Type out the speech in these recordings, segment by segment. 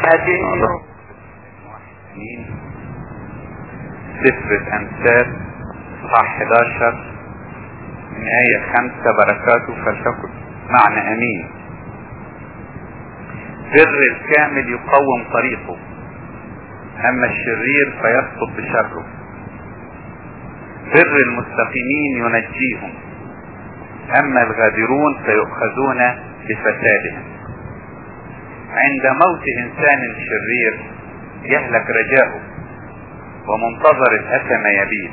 هذه سفر الأمثال صح 11 من آية خمسة بركاته فلتكن معنى أمين بر الكامل يقوم طريقه أما الشرير فيسقط بشره بر المستقيمين ينجيهم أما الغادرون فيؤخذون بفسادهم عند موت إنسان شرير يهلك رجاؤه ومنتظر الأثم يبيد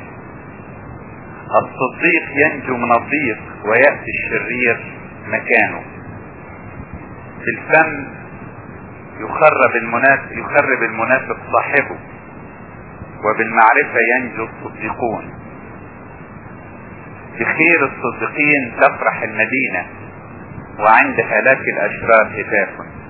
الصديق ينجو من الضيق ويأتي الشرير مكانه في الفم يخرب المنافق يخرب المنافق صاحبه وبالمعرفة ينجو الصديقون بخير الصديقين تفرح المدينة وعند هلاك الأشرار هتاف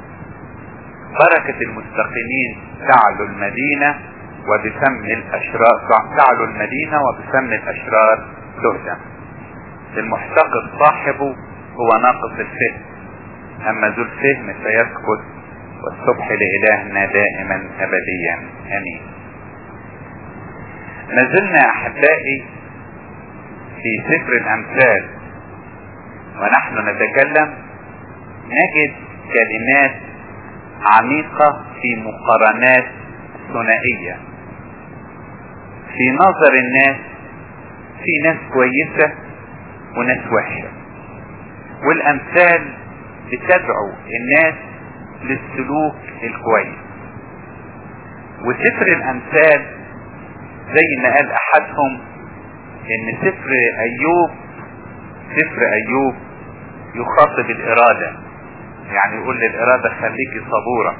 بركة المستقيمين تعلو المدينة وبفم الأشرار تعلو المدينة وبفم الأشرار تهدم المحتقر صاحبه هو ناقص الفهم أما ذو الفهم فيسكت والصبح لإلهنا دائما أبديا أمين ما زلنا أحبائي في سفر الأمثال ونحن نتكلم نجد كلمات عميقة في مقارنات ثنائية في نظر الناس في ناس كويسة وناس وحشة والأمثال بتدعو الناس للسلوك الكويس وسفر الأمثال زي ما قال أحدهم إن سفر أيوب سفر أيوب يخاطب الإرادة يعني يقول للإرادة خليكي صبورة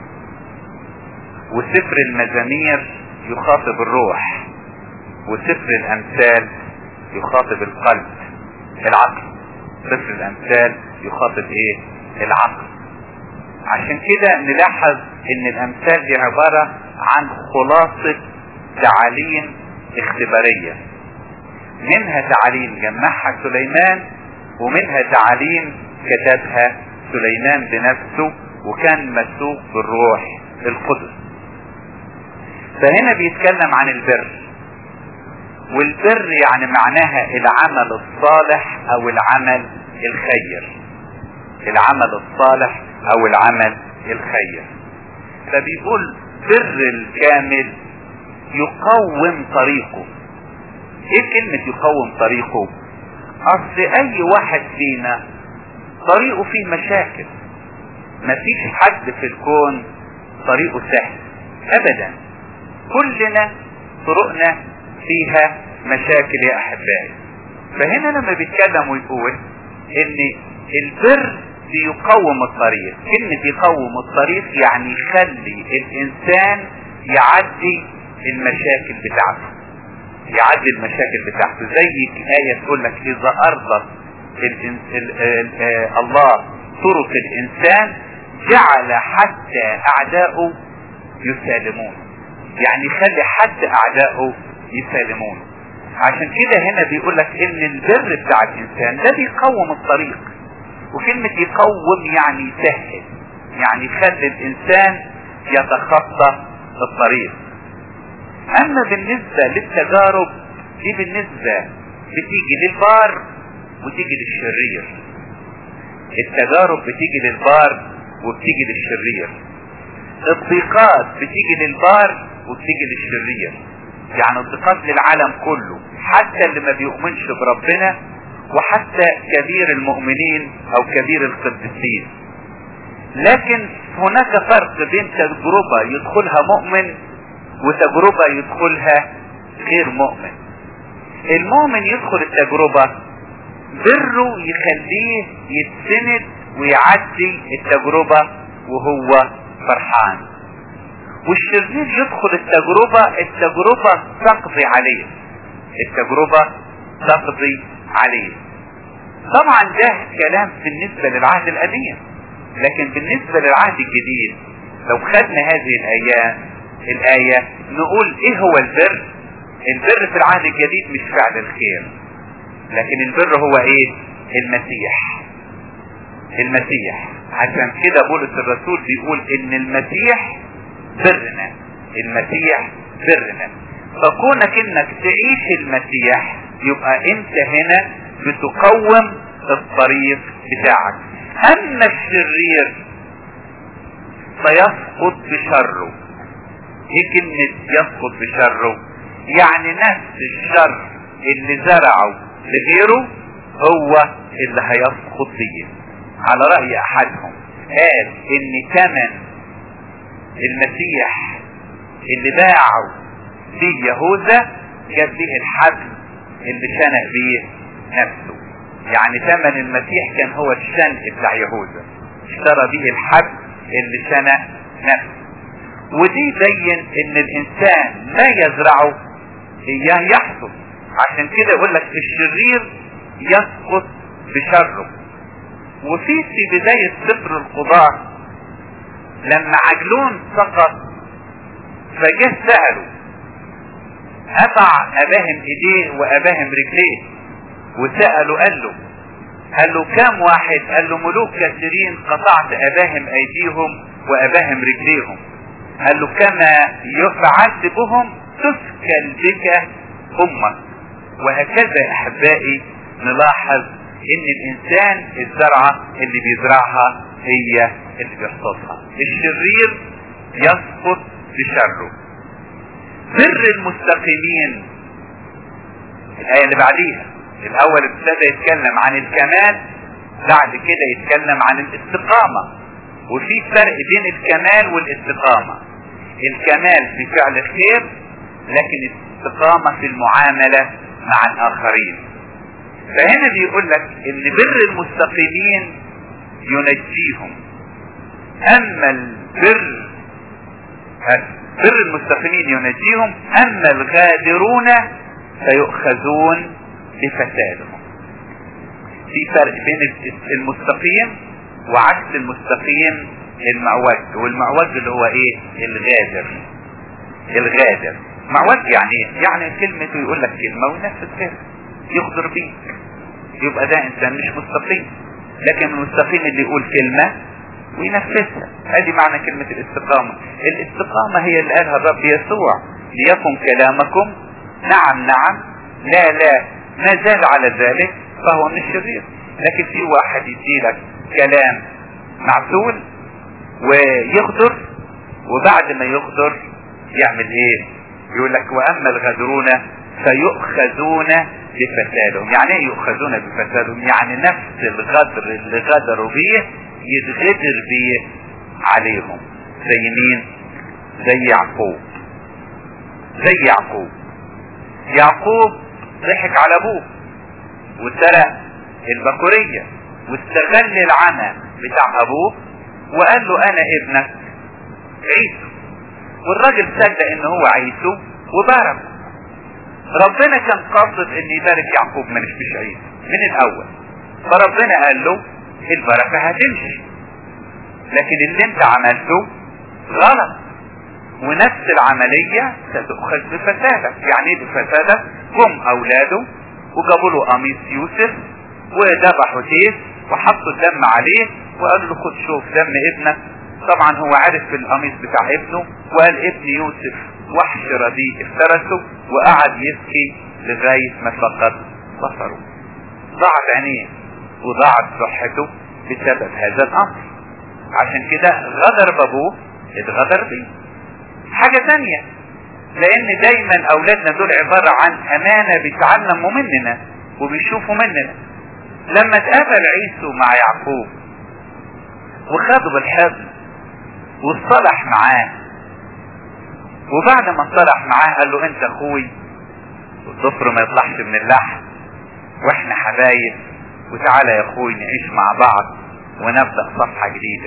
وسفر المزامير يخاطب الروح وسفر الأمثال يخاطب القلب العقل سفر الأمثال يخاطب إيه العقل عشان كده نلاحظ ان الامثال دي عبارة عن خلاصة تعاليم اختبارية منها تعاليم جمعها سليمان ومنها تعاليم كتبها سليمان بنفسه وكان مسوق بالروح القدس فهنا بيتكلم عن البر والبر يعني معناها العمل الصالح او العمل الخير العمل الصالح او العمل الخير فبيقول بر الكامل يقوم طريقه ايه كلمة يقوم طريقه اصل اي واحد فينا طريقه فيه مشاكل مفيش حد في الكون طريقه سهل ابدا كلنا طرقنا فيها مشاكل يا احبائي فهنا لما بيتكلم ويقول ان البر بيقوم الطريق كلمة يقوم الطريق يعني يخلي الانسان يعدي المشاكل بتاعته يعدي المشاكل بتاعته زي آية تقول لك إذا أرضت ال ال ال الله طرق الإنسان جعل حتى أعداؤه يسالمون يعني يخلي حد أعداؤه يسالمونه عشان كده هنا بيقول لك إن البر بتاع الإنسان ده بيقوم الطريق وكلمة يقوم يعني يسهل يعني يخلي الإنسان يتخطى الطريق أما بالنسبة للتجارب دي بالنسبة بتيجي للبار وتيجي للشرير التجارب بتيجي للبار وبتيجي للشرير الضيقات بتيجي للبار وبتيجي للشرير يعني الضيقات للعالم كله حتى اللي ما بيؤمنش بربنا وحتى كبير المؤمنين او كبير القديسين لكن هناك فرق بين تجربة يدخلها مؤمن وتجربة يدخلها غير مؤمن المؤمن يدخل التجربة بره يخليه يتسند ويعدي التجربة وهو فرحان والشرير يدخل التجربة التجربة تقضي عليه التجربة تقضي عليه طبعا ده كلام بالنسبة للعهد القديم لكن بالنسبة للعهد الجديد لو خدنا هذه الآيات الآية نقول ايه هو البر البر في العهد الجديد مش فعل الخير لكن البر هو ايه المسيح المسيح عشان كده بولس الرسول بيقول ان المسيح برنا المسيح برنا فكونك انك تعيش المسيح يبقى انت هنا بتقوم الطريق بتاعك اما الشرير فيسقط بشره ايه كلمة يسقط بشره يعني نفس الشر اللي زرعه لغيره هو اللي هيسقط بيه على رأي احدهم قال ان ثمن المسيح اللي باعه في يهوذا جاب به الحبل اللي شنق بيه نفسه يعني ثمن المسيح كان هو الشنق بتاع يهوذا اشترى به الحبل اللي شنق نفسه ودي يبين ان الانسان ما يزرعه اياه يحصد عشان كده يقول لك الشرير يسقط بشره وفي في بداية سفر القضاء لما عجلون سقط فجه سأله قطع اباهم ايديه واباهم رجليه وسأله قال له قال له كام واحد قال له ملوك كثيرين قطعت اباهم ايديهم واباهم رجليهم قال له كما يفعل بهم تسكل بك امك وهكذا يا احبائي نلاحظ ان الانسان الزرعة اللي بيزرعها هي اللي بيحصدها الشرير يسقط بشره بر المستقيمين الآية اللي بعديها الأول ابتدى يتكلم عن الكمال بعد كده يتكلم عن الاستقامة وفي فرق بين الكمال والاستقامة الكمال في فعل الخير لكن الاستقامة في المعاملة مع الآخرين فهنا بيقول لك ان بر المستقيمين ينجيهم اما البر بر المستقيمين ينجيهم اما الغادرون فيؤخذون بفسادهم في فرق بين المستقيم وعكس المستقيم المعوج والمعوج اللي هو ايه الغادر الغادر معوج يعني ايه يعني كلمته يقول لك كلمة وينفذ غيرها يغدر بيك يبقى ده انسان مش مستقيم لكن المستقيم اللي يقول كلمة وينفذها هذه معنى كلمة الاستقامة الاستقامة هي اللي قالها الرب يسوع ليكن كلامكم نعم نعم لا لا ما زال على ذلك فهو من الشرير لكن في واحد يديلك كلام معسول ويغدر وبعد ما يغدر يعمل ايه يقول لك واما الغادرون فيؤخذون بفسادهم يعني ايه يؤخذون بفسادهم يعني نفس الغدر اللي غدروا بيه يتغدر بيه عليهم زي مين زي يعقوب زي يعقوب يعقوب ضحك على ابوه وسرق البكورية واستغل العمى بتاع ابوه وقال له انا ابنك عيسو والراجل صدق ان هو عيسو وبارك ربنا كان قاصد ان يبارك يعقوب من مش عيسو من الاول فربنا قال له البركة هتمشي لكن اللي انت عملته غلط ونفس العملية ستؤخذ بفسادك يعني ايه بفسادك جم اولاده وجابوا له قميص يوسف وذبحوا تيس وحطوا الدم عليه وقالوا له خد شوف دم ابنك طبعا هو عارف في القميص بتاع ابنه وقال ابن يوسف وحش رديء افترسه وقعد يبكي لغاية ما فقد بصره ضاعت عينيه وضاعت صحته بسبب هذا الامر عشان كده غدر بابوه اتغدر بيه حاجة تانية لان دايما اولادنا دول عبارة عن امانة بيتعلموا مننا وبيشوفوا مننا لما اتقابل عيسو مع يعقوب وخده بالحضن واصطلح معاه وبعد ما اصطلح معاه قال له انت اخوي والضفر ما يطلعش من اللحم واحنا حبايب وتعالى يا اخوي نعيش مع بعض ونبدأ صفحة جديدة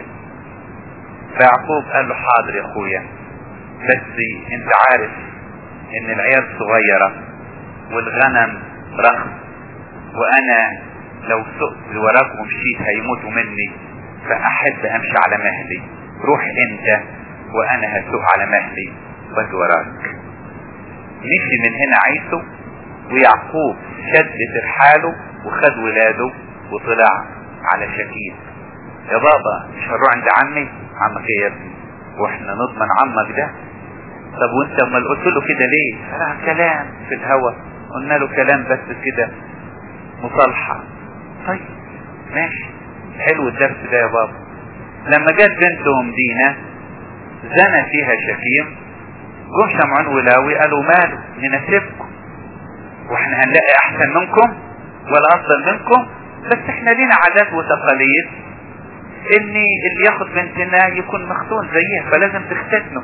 فيعقوب قال له حاضر يا اخويا بس انت عارف ان العيال صغيرة والغنم رخص وانا لو سقت وراك ومشيت هيموتوا مني فاحب امشي على مهلي روح انت وانا هسوق على مهلي واجي وراك مشي من هنا عيسو ويعقوب شد ترحاله وخد ولاده وطلع على شكيل يا بابا مش هنروح عند عمي عمك ايه يا ابني واحنا نضمن عمك ده طب وانت امال قلت له كده ليه قال كلام في الهوا قلنا له كلام بس كده مصالحة طيب ماشي حلو الدرس ده يا بابا لما جت بنتهم دينا زنى فيها شكيم جم شمعون ولاوي قالوا ماله نناسبكم واحنا هنلاقي احسن منكم ولا افضل منكم بس احنا لينا عادات وتقاليد ان اللي ياخد بنتنا يكون مختون زيها فلازم تختتنوا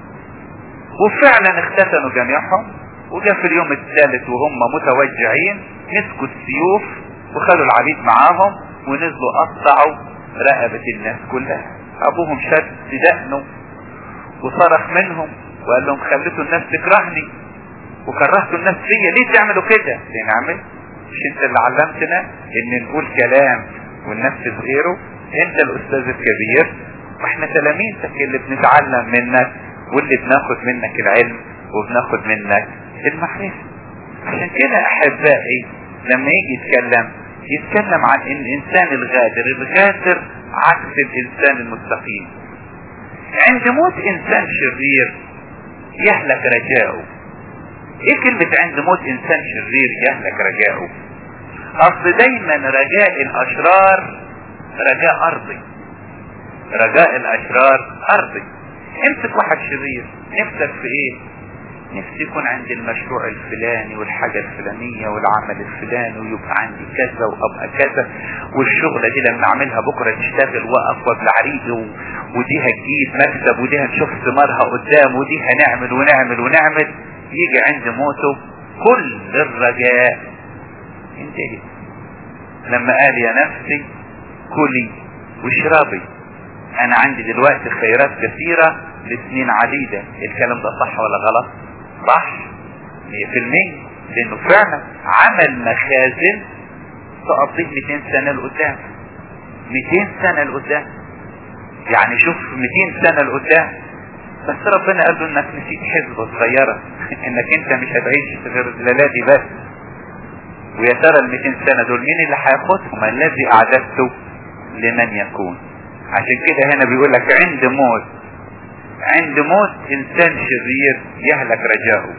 وفعلا اختتنوا جميعهم وجاء في اليوم الثالث وهم متوجعين مسكوا السيوف وخدوا العبيد معاهم ونزلوا قطعوا رقبة الناس كلها ابوهم شد دقنه وصرخ منهم وقال لهم خليتوا الناس تكرهني وكرهتوا الناس فيا ليه تعملوا كده ليه نعمل مش انت اللي علمتنا ان نقول كلام وننفذ غيره انت الاستاذ الكبير واحنا تلاميذك اللي بنتعلم منك واللي بناخد منك العلم وبناخد منك المعرفة عشان كده احبائي لما يجي يتكلم يتكلم عن ان الانسان الغادر الغادر عكس الانسان المستقيم عند موت انسان شرير يهلك رجاؤه ايه كلمة عند موت انسان شرير يهلك رجاؤه اصل دايما رجاء الاشرار رجاء ارضي رجاء الاشرار ارضي امسك واحد شرير نفسك في ايه نفسي يكون عندي المشروع الفلاني والحاجة الفلانية والعمل الفلاني ويبقى عندي كذا وابقى كذا والشغلة دي لما اعملها بكرة تشتغل واقف وابلع ريقي و... ودي هتجيب مكسب ودي هنشوف ثمارها قدام ودي هنعمل ونعمل ونعمل يجي عند موته كل الرجاء انتهي لما قال يا نفسي كلي واشربي انا عندي دلوقتي خيرات كثيرة لسنين عديدة الكلام ده صح ولا غلط صح 100% لانه فعلا عمل مخازن تقضيه 200 سنة لقدام 200 سنة لقدام يعني شوف 200 سنة لقدام بس ربنا قال له انك نسيت حزبة صغيرة انك انت مش هتعيش غير الليلة بس ويا ترى ال 200 سنة دول مين اللي هياخدهم الذي اعددته لمن يكون عشان كده هنا بيقول لك عند موت عند موت انسان شرير يهلك رجاؤه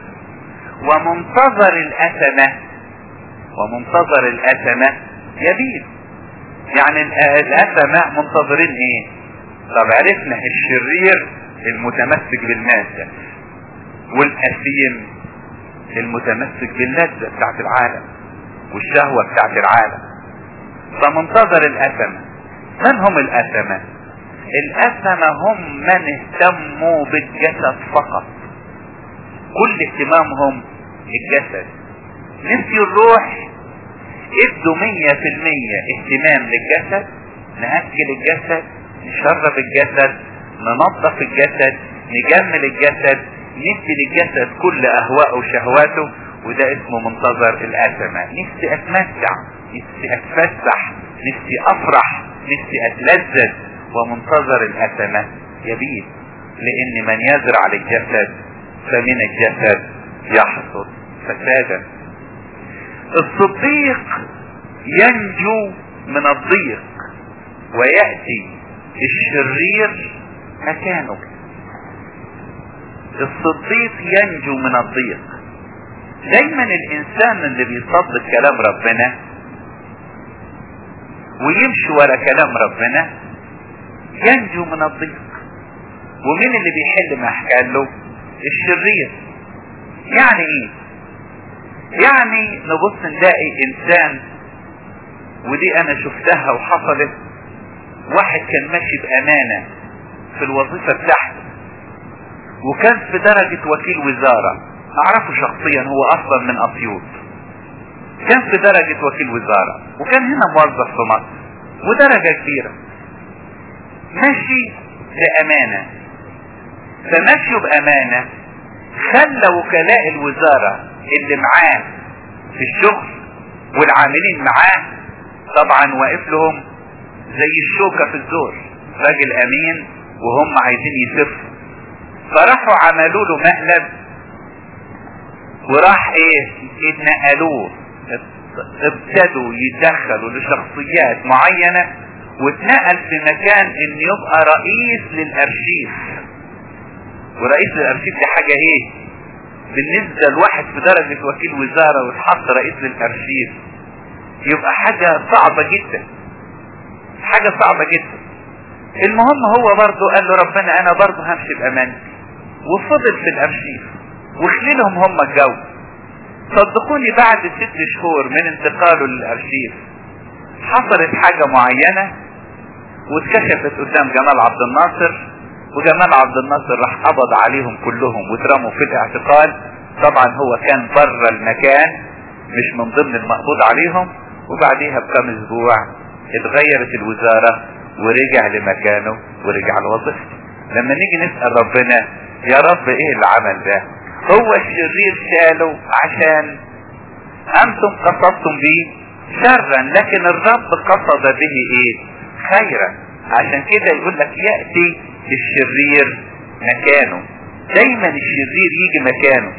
ومنتظر الأثمة ومنتظر الأثمة يبيد يعني الأثمة منتظرين ايه طب عرفنا الشرير المتمسك بالمادة والأثيم المتمسك باللذة بتاعت العالم والشهوة بتاعت العالم فمنتظر الأثمة من هم الأثمة الأثمة هم من اهتموا بالجسد فقط كل اهتمامهم الجسد نسيوا الروح ادوا مية في المية اهتمام للجسد نأكل الجسد نشرب الجسد ننظف الجسد نجمل الجسد ندي للجسد كل اهواءه وشهواته وده اسمه منتظر الأثمة نفسي اتمتع نفسي اتفسح نفسي افرح نفسي اتلذذ ومنتظر الأثمة يبيد لان من يزرع للجسد فمن الجسد يحصد فسادا الصديق ينجو من الضيق ويأتي الشرير مكانه الصديق ينجو من الضيق دايما الانسان اللي بيصدق كلام ربنا ويمشي ورا كلام ربنا ينجو من الضيق ومين اللي بيحل ما له الشرير يعني ايه يعني نبص نلاقي انسان ودي انا شفتها وحصلت واحد كان ماشي بامانة في الوظيفة بتاعته وكان في درجة وكيل وزارة اعرفه شخصيا هو اصلا من اسيوط كان في درجة وكيل وزارة وكان هنا موظف في مصر ودرجة كبيرة ماشي بامانة فمشوا بامانة خلى وكلاء الوزارة اللي معاه في الشغل والعاملين معاه طبعا واقف لهم زي الشوكة في الزور راجل امين وهم عايزين يسفوا فراحوا عملوا له مقلب وراح ايه اتنقلوه ابتدوا يدخلوا لشخصيات معينة واتنقل في مكان ان يبقى رئيس للارشيف ورئيس الارشيف دي حاجة ايه بالنسبة لواحد في درجة وكيل وزارة وتحط رئيس للارشيف يبقى حاجة صعبة جدا حاجة صعبة جدا المهم هو برضه قال له ربنا انا برضه همشي بامان وفضل في الارشيف وخليلهم هم الجو صدقوني بعد ست شهور من انتقاله للارشيف حصلت حاجة معينة واتكشفت قدام جمال عبد الناصر وجمال عبد الناصر راح قبض عليهم كلهم واترموا في الاعتقال طبعا هو كان بره المكان مش من ضمن المقبوض عليهم وبعديها بكم اسبوع اتغيرت الوزارة ورجع لمكانه ورجع لوظيفته لما نيجي نسأل ربنا يا رب ايه العمل ده هو الشرير شاله عشان انتم قصدتم به شرا لكن الرب قصد به ايه خيرا عشان كده يقول لك يأتي الشرير مكانه دايما الشرير يجي مكانه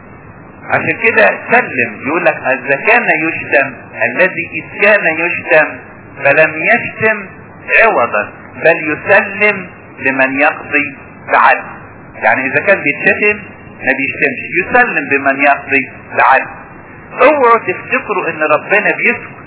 عشان كده سلم يقول لك اذا كان يشتم الذي اذ كان يشتم فلم يشتم عوضا بل يسلم لمن يقضي بعدل يعني اذا كان بيتشتم ما بيشتمش يسلم بمن يقضي بعدل اوعوا تفتكروا ان ربنا بيسكت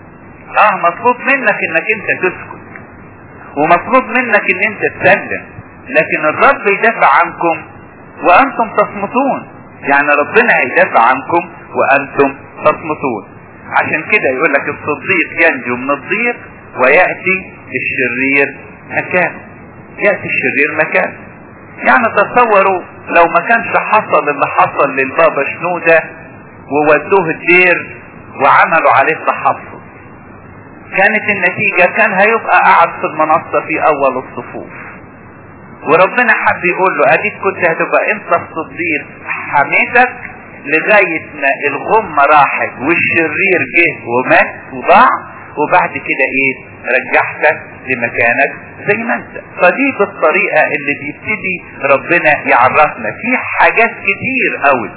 اه مطلوب منك انك انت تسكت ومطلوب منك ان انت تسلم لكن الرب يدافع عنكم وانتم تصمتون يعني ربنا هيدافع عنكم وانتم تصمتون عشان كده يقول لك الصديق ينجو من الضيق ويأتي الشرير مكانه يأتي الشرير مكانه يعني تصوروا لو ما كانش حصل اللي حصل للبابا شنودة وودوه الدير وعملوا عليه تحفظ كانت النتيجة كان هيبقى قاعد في المنصة في اول الصفوف وربنا حب يقول له اديك كنت هتبقى انت الصديق حميتك لغاية ما الغمة راحت والشرير جه ومات وضاع وبعد كده ايه رجعتك لمكانك زي ما انت فدي بالطريقة اللي بيبتدي ربنا يعرفنا في حاجات كتير قوي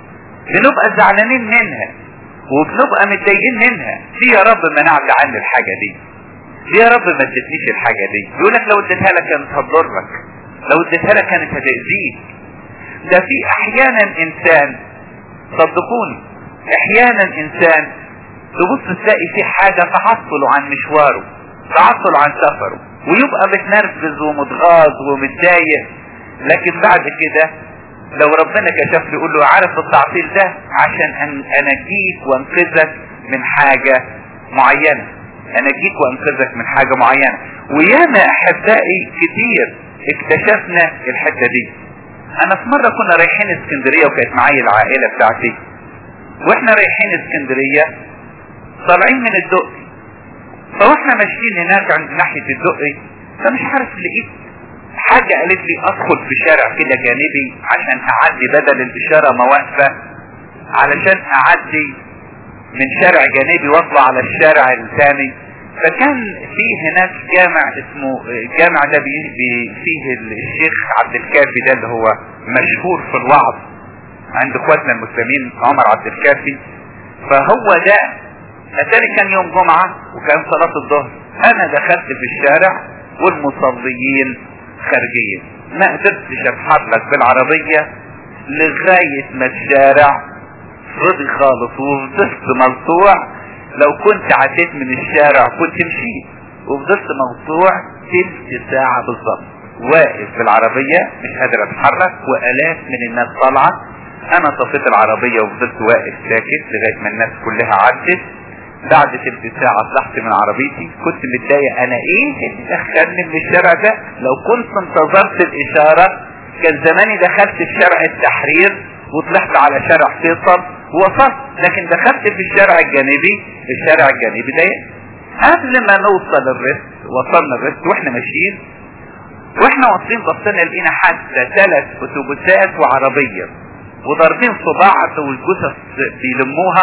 بنبقى زعلانين منها وبنبقى متضايقين منها ليه يا رب منعت عني الحاجة دي ليه يا رب ما ادتنيش الحاجة دي يقول لك لو اديتها لك كانت هتضرك لو اديتها لك كانت هتأذيك ده في احيانا انسان صدقوني احيانا انسان تبص تلاقي في حاجة تعطله عن مشواره تعطله عن سفره ويبقى متنرفز ومتغاظ ومتضايق لكن بعد كده لو ربنا كشف له يقول له عارف التعطيل ده عشان أن انجيك وانقذك من حاجة معينة انجيك وانقذك من حاجة معينة وياما احبائي كتير اكتشفنا الحتة دي انا في مرة كنا رايحين اسكندرية وكانت معايا العائلة بتاعتي واحنا رايحين اسكندرية طالعين من الدقي فواحنا ماشيين هناك عند ناحية الدقي فمش عارف لقيت حاجة قالت لي ادخل في شارع كده جانبي عشان اعدي بدل الاشارة ما واقفة علشان اعدي من شارع جانبي واطلع على الشارع الثاني فكان في هناك جامع اسمه الجامع ده بي بي فيه الشيخ عبد الكافي ده اللي هو مشهور في الوعظ عند اخواتنا المسلمين عمر عبد الكافي فهو ده اتاري كان يوم جمعة وكان صلاة الظهر انا دخلت في الشارع والمصليين خارجين ما قدرتش اتحرك بالعربية لغاية ما الشارع فضي خالص وفضلت ملطوع لو كنت عديت من الشارع كنت مشيت وفضلت مقطوع تلت ساعة بالظبط واقف في العربية مش قادر اتحرك والاف من الناس طالعة انا طفيت العربية وفضلت واقف ساكت لغاية ما الناس كلها عدت بعد تلت ساعة طلعت من عربيتي كنت متضايق انا ايه اللي دخلني من الشارع ده لو كنت انتظرت الاشارة كان زماني دخلت في شارع التحرير وطلعت على شارع فيصل ووصلت لكن دخلت في الشارع الجانبي الشارع الجانبي ده قبل ما نوصل الرست وصلنا الرست واحنا ماشيين واحنا واصلين بصينا لقينا حتى ثلاث اتوبيسات وعربيه وضاربين في بعض والجثث بيلموها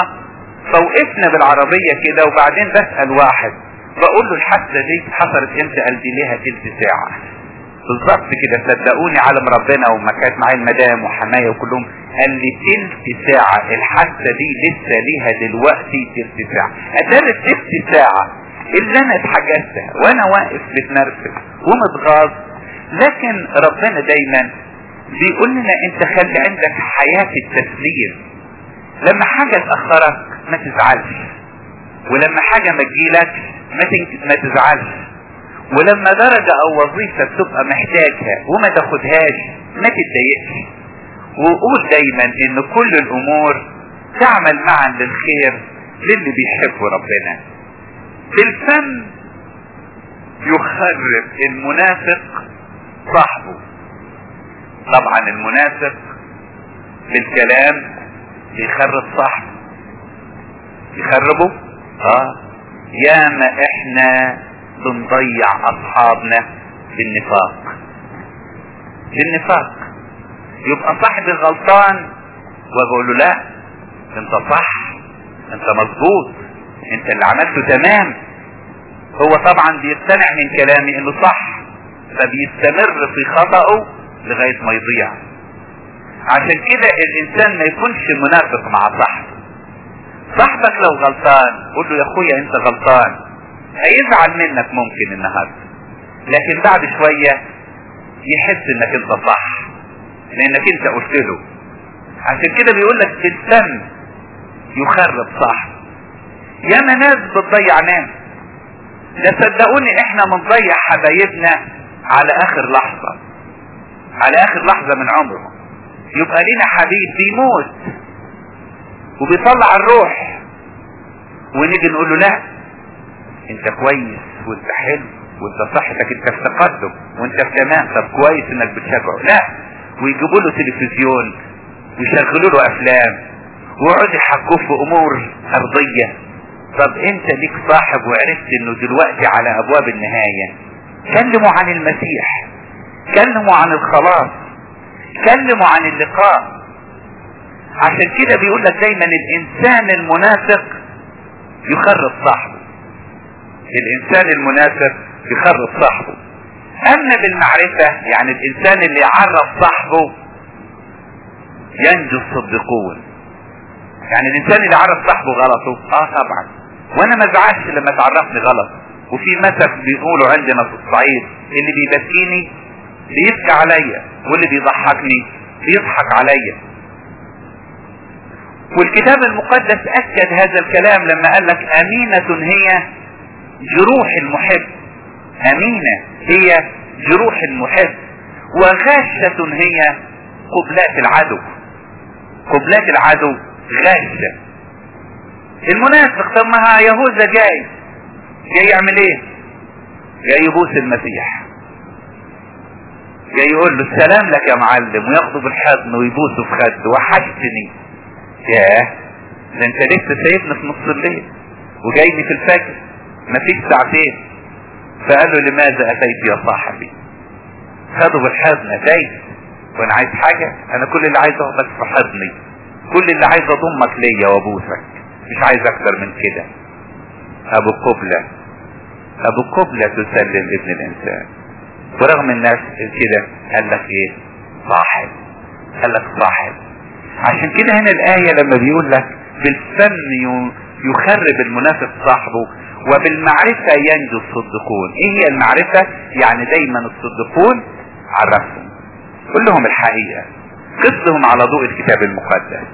فوقفنا بالعربيه كده وبعدين بسال واحد بقول له الحادثه دي حصلت امتى قال دي ليها تلت ساعه بالظبط كده صدقوني عالم ربنا وما كانت معايا المدام وحمايه وكلهم قال لي تلت ساعة الحادثة دي لسه ليها دلوقتي تلت ساعة اتاري تلت ساعة اللي انا اتحجزتها وانا واقف متنرفز ومتغاظ لكن ربنا دايما بيقول لنا انت خلي عندك حياة التسليم لما حاجة تأخرك ما تزعلش ولما حاجة ما تجيلكش ما, تنك... ما تزعلش ولما درجة او وظيفة تبقى محتاجها وما تاخدهاش ما تتضايقش وقول دايما ان كل الامور تعمل معا للخير للي بيحبوا ربنا بالفم يخرب المنافق صاحبه طبعا المنافق بالكلام بيخرب صاحبه يخربه اه ياما احنا بنضيع اصحابنا بالنفاق بالنفاق يبقى صاحبي غلطان واقول له لا انت صح انت مظبوط انت اللي عملته تمام هو طبعا بيقتنع من كلامي انه صح فبيستمر في خطأه لغاية ما يضيع عشان كده الانسان ما يكونش منافق مع صاحبه صاحبك لو غلطان قول له يا اخويا انت غلطان هيزعل منك ممكن النهارده لكن بعد شوية يحس انك انت صح لانك انت قلت له عشان كده بيقول لك بالفم يخرب صاحب ياما ناس بتضيع ناس ده صدقوني احنا بنضيع حبايبنا على اخر لحظة على اخر لحظة من عمره يبقى لنا حبيب بيموت وبيطلع الروح ونيجي نقول له لا انت كويس وانت حلو وانت صحتك انت في تقدم وانت في تمام طب كويس انك بتشجعه لا ويجيبوا له تلفزيون ويشغلوا له افلام ويقعدوا يحكوه في امور ارضيه طب انت ليك صاحب وعرفت انه دلوقتي على ابواب النهايه كلموا عن المسيح كلموا عن الخلاص كلموا عن اللقاء عشان كده بيقول لك دايما الانسان المنافق يخرب صاحبه الانسان المنافق يخرب صاحبه اما بالمعرفة يعني الانسان اللي يعرف صاحبه ينجو الصديقون يعني الانسان اللي يعرف صاحبه غلطه اه طبعا وانا ما ازعلش لما تعرفني غلط وفي مثل بيقولوا عندنا في الصعيد اللي بيبكيني بيبكي عليا واللي بيضحكني بيضحك عليا والكتاب المقدس اكد هذا الكلام لما قال لك امينة هي جروح المحب امينة هي جروح المحب وغاشة هي قبلات العدو قبلات العدو غاشة المنافق طب ما يهوذا جاي جاي يعمل ايه جاي يبوس المسيح جاي يقول له السلام لك يا معلم وياخده بالحضن ويبوسه في خده وحشتني ياه ده انت لسه سايبني في نص الليل وجايني في الفجر مفيش ساعتين فقال له لماذا اتيت يا صاحبي خده بالحضن اتيت وانا عايز حاجة انا كل اللي عايز اخدك في حضني كل اللي عايز اضمك ليا وابوسك مش عايز اكتر من كده ابو قبلة ابو قبلة تسلم ابن الانسان ورغم الناس كده قال لك ايه صاحب قال لك صاحب عشان كده هنا الآية لما بيقول لك بالفم يخرب المنافق صاحبه وبالمعرفة ينجو الصدقون ايه هي المعرفة يعني دايما الصدقون عرفهم قل لهم الحقيقة قصهم على ضوء الكتاب المقدس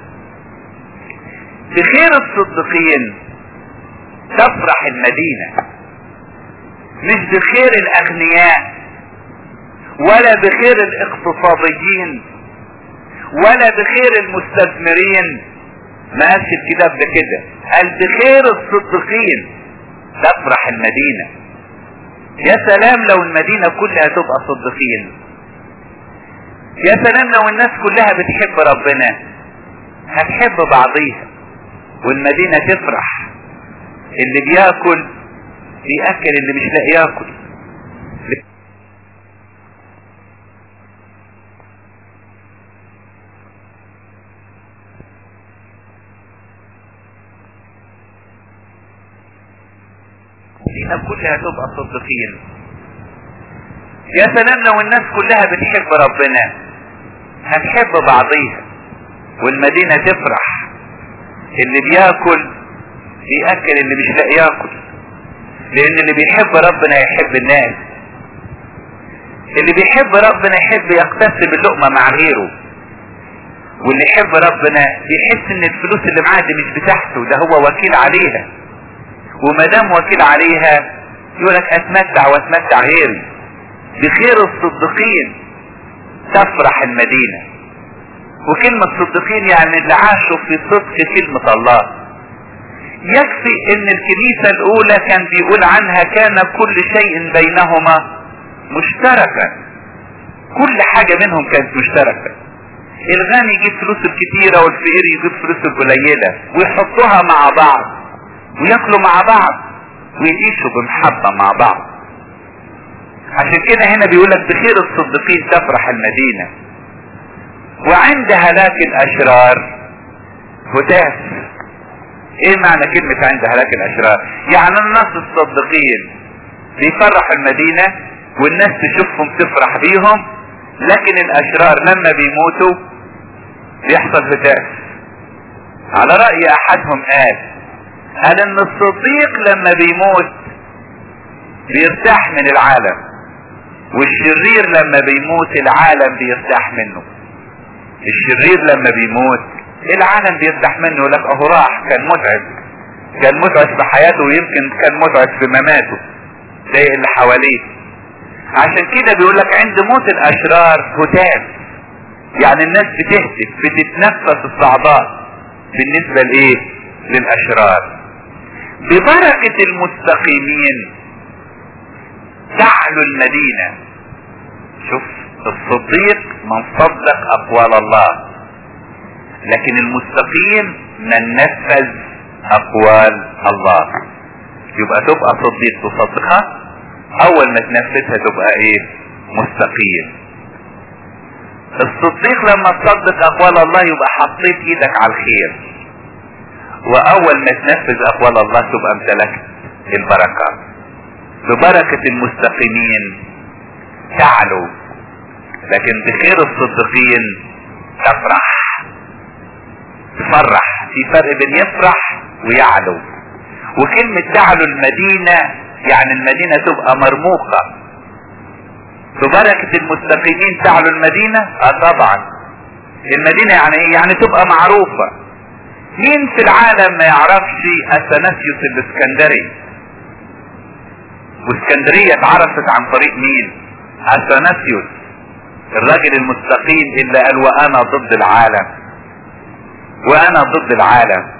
بخير الصدقين تفرح المدينة مش بخير الاغنياء ولا بخير الاقتصاديين ولا بخير المستثمرين ما قالش الكتاب ده كده قال بخير الصديقين تفرح المدينة يا سلام لو المدينة كلها تبقى صديقين يا سلام لو الناس كلها بتحب ربنا هتحب بعضيها والمدينة تفرح اللي بياكل بيأكل اللي مش لاقي ياكل المدينة كلها تبقى صديقين يا سلام لو الناس كلها بتحب ربنا هتحب بعضيها والمدينة تفرح اللي بياكل بيأكل اللي مش لاقي ياكل لان اللي بيحب ربنا يحب الناس اللي بيحب ربنا يحب يقتسم اللقمة مع غيره واللي يحب ربنا يحس ان الفلوس اللي معاه دي مش بتاعته ده هو وكيل عليها وما دام وكيل عليها يقول لك اتمتع واتمتع غيري بخير الصديقين تفرح المدينة وكلمة صديقين يعني اللي عاشوا في صدق كلمة الله يكفي ان الكنيسة الاولى كان بيقول عنها كان كل شيء بينهما مشتركا كل حاجة منهم كانت مشتركة الغني يجيب فلوس الكتيرة والفقير يجيب فلوس القليلة ويحطوها مع بعض وياكلوا مع بعض ويعيشوا بمحبة مع بعض عشان كده هنا بيقولك بخير الصديقين تفرح المدينة وعند هلاك الاشرار هتاف ايه معنى كلمة عند هلاك الاشرار يعني الناس الصديقين بيفرح المدينة والناس تشوفهم تفرح بيهم لكن الاشرار لما بيموتوا بيحصل هتاف على رأي احدهم قال قال ان الصديق لما بيموت بيرتاح من العالم والشرير لما بيموت العالم بيرتاح منه الشرير لما بيموت العالم بيرتاح منه لك اهو راح كان متعب كان متعب في حياته ويمكن كان متعب في مماته زي اللي حواليه عشان كده بيقول لك عند موت الاشرار هتاف يعني الناس بتهتف بتتنفس الصعداء بالنسبة لايه للاشرار ببركة المستقيمين تعلو المدينة شوف الصديق من صدق اقوال الله لكن المستقيم من نفذ اقوال الله يبقى تبقى صديق تصدقها اول ما تنفذها تبقى ايه مستقيم الصديق لما تصدق اقوال الله يبقى حطيت ايدك على الخير واول ما تنفذ اقوال الله تبقى امتلكت البركات ببركة المستقيمين تعلو لكن بخير الصديقين تفرح تفرح في فرق بين يفرح ويعلو وكلمة تعلو المدينة يعني المدينة تبقى مرموقة ببركة المستقيمين تعلو المدينة اه طبعا المدينة يعني ايه يعني تبقى معروفة مين في العالم ما يعرفش اثناسيوس الاسكندري واسكندرية اتعرفت عن طريق مين اثناسيوس الراجل المستقيم اللي قال وانا ضد العالم وانا ضد العالم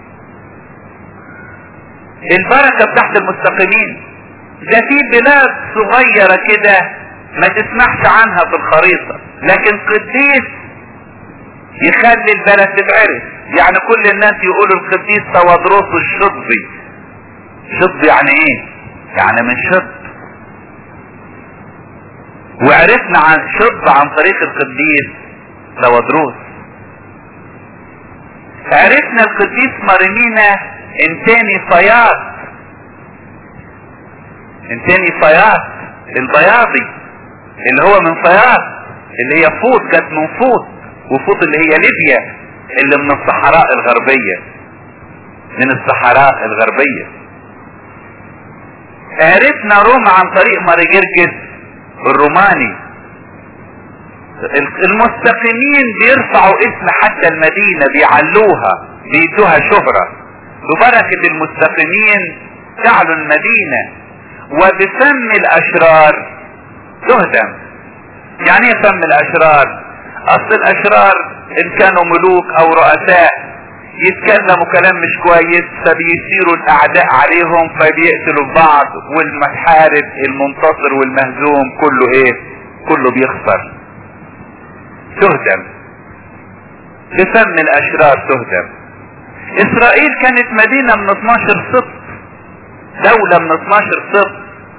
البركة بتاعت المستقيمين ده في بلاد صغيرة كده ما تسمحش عنها في الخريطة لكن قديس يخلي البلد تتعرف يعني كل الناس يقولوا القديس تودروس الشطبي شطب يعني ايه يعني من شط وعرفنا عن شط عن طريق القديس تودروس عرفنا القديس مريمينا انتاني فياض انتاني فياض البياضي اللي هو من فياض اللي هي فوط جت من فوط وفوط اللي هي ليبيا اللي من الصحراء الغربية من الصحراء الغربية عرفنا روما عن طريق مارجرجس الروماني المستقيمين بيرفعوا اسم حتى المدينة بيعلوها بيدوها شهرة ببركة المستقيمين تعلو المدينة وبفم الاشرار تهدم يعني ايه فم الاشرار اصل الاشرار ان كانوا ملوك او رؤساء يتكلموا كلام مش كويس فبيصيروا الاعداء عليهم فبيقتلوا بعض والمحارب المنتصر والمهزوم كله ايه كله بيخسر تهدم بفم الاشرار تهدم اسرائيل كانت مدينة من 12 سبط دولة من 12 سبط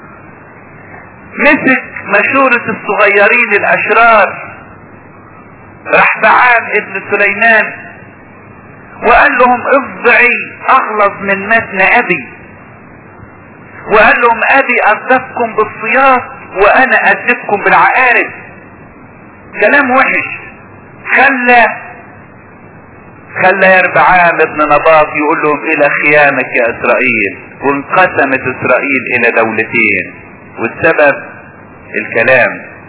مسك مشورة الصغيرين الاشرار رحبعام ابن سليمان وقال لهم افضعي اغلظ من متن ابي وقال لهم ابي ادبكم بالصياط وانا ادبكم بالعقارب كلام وحش خلى خلى يربعام ابن نباط يقول لهم الى خيامك يا اسرائيل وانقسمت اسرائيل الى دولتين والسبب الكلام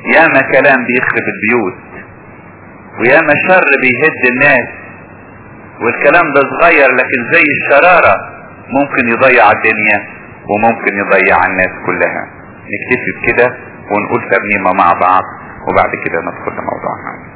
ياما كلام بيخرب البيوت وياما شر بيهد الناس والكلام ده صغير لكن زي الشرارة ممكن يضيع الدنيا وممكن يضيع الناس كلها نكتفي بكده ونقول ترنيمة مع بعض وبعد كده ندخل لموضوعنا